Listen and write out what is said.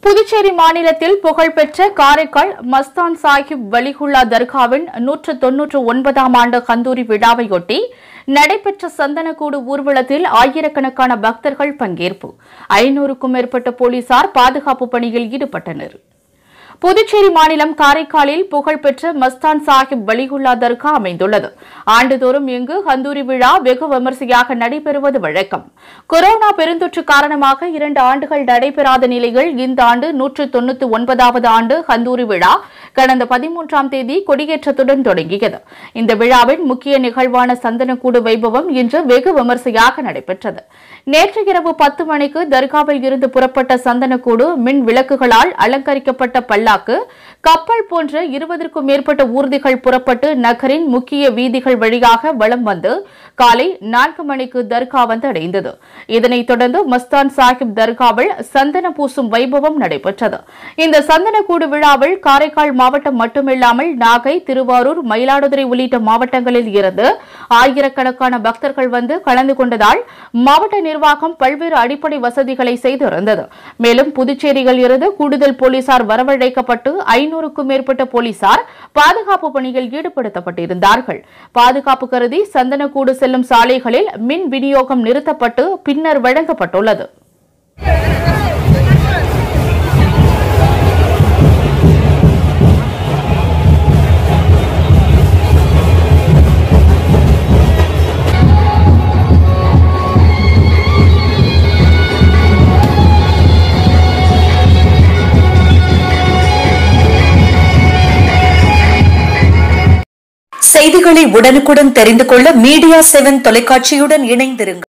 புதுச்சேரி மாநிலத்தில் புகழ்பெற்ற காரைக்கால் மஸ்தான் சாஹிப் வலிகுல்லா தர்காவின் நூற்று தொன்னூற்று ஒன்பதாம் ஆண்டு கந்தூரி விழாவையொட்டி நடைபெற்ற சந்தனக்கூடு ஊர்வலத்தில் ஆயிரக்கணக்கான பக்தர்கள் பங்கேற்பு ஐநூறுக்கும் மேற்பட்ட போலீசார் பாதுகாப்பு பணியில் ஈடுபட்டனர் புதுச்சேரி மாநிலம் காரைக்காலில் புகழ்பெற்ற மஸ்தான் சாஹிப் வலிகுல்லா தர்கா அமைந்துள்ளது ஆண்டுதோறும் இங்கு ஹந்தூரி விழா வெகு விமரிசையாக நடைபெறுவது வழக்கம் கொரோனா பெருந்தொற்று காரணமாக இரண்டு ஆண்டுகள் நடைபெறாத நிலையில் இந்த ஆண்டு நூற்று தொண்ணூத்தி ஒன்பதாவது ஆண்டு ஹந்தூரி விழா கடந்த பதிமூன்றாம் தேதி கொடியேற்றத்துடன் தொடங்கியது இந்த விழாவின் முக்கிய நிகழ்வான சந்தனக்கூடு வைபவம் இன்று வெகு விமரிசையாக நடைபெற்றது நேற்று இரவு பத்து மணிக்கு தர்காவில் இருந்து புறப்பட்ட சந்தனக்கூடு மின் விளக்குகளால் அலங்கரிக்கப்பட்ட பல்லாக்கு கப்பல் போன்ற இருபதற்கும் மேற்பட்ட ஊர்திகள் புறப்பட்டு நகரின் முக்கிய வீதிகள் வழியாக வலம் வந்து காலை நான்கு மணிக்கு தர்கா வந்து அடைந்தது இதனைத் தொடர்ந்து மஸ்தான் சாஹிப் தர்காவில் சந்தன பூசும் வைபவம் நடைபெற்றது இந்த சந்தனக்கூடு விழாவில் காரைக்கால் மாவட்டம் மட்டுமில்லாமல் நாகை திருவாரூர் மயிலாடுதுறை உள்ளிட்ட மாவட்டங்களில் இருந்து ஆயிரக்கணக்கான பக்தர்கள் வந்து கலந்து கொண்டதால் மாவட்ட நிர்வாகம் பல்வேறு அடிப்படை வசதிகளை செய்திருந்தது மேலும் புதுச்சேரியில் இருந்து கூடுதல் போலீசார் வரவழைக்கப்பட்டு ஐநூறுக்கும் மேற்பட்ட போலீசார் பாதுகாப்பு பணியில் ஈடுபடுத்தப்பட்டிருந்தார்கள் பாதுகாப்பு கருதி சந்தனக்கூடு செல்லும் சாலைகளில் மின் விநியோகம் நிறுத்தப்பட்டு பின்னர் வழங்கப்பட்டுள்ளது செய்திகளை உடனுக்குடன் தெரிந்து கொள்ள மீடியா செவன் தொலைக்காட்சியுடன் இணைந்திருங்கள்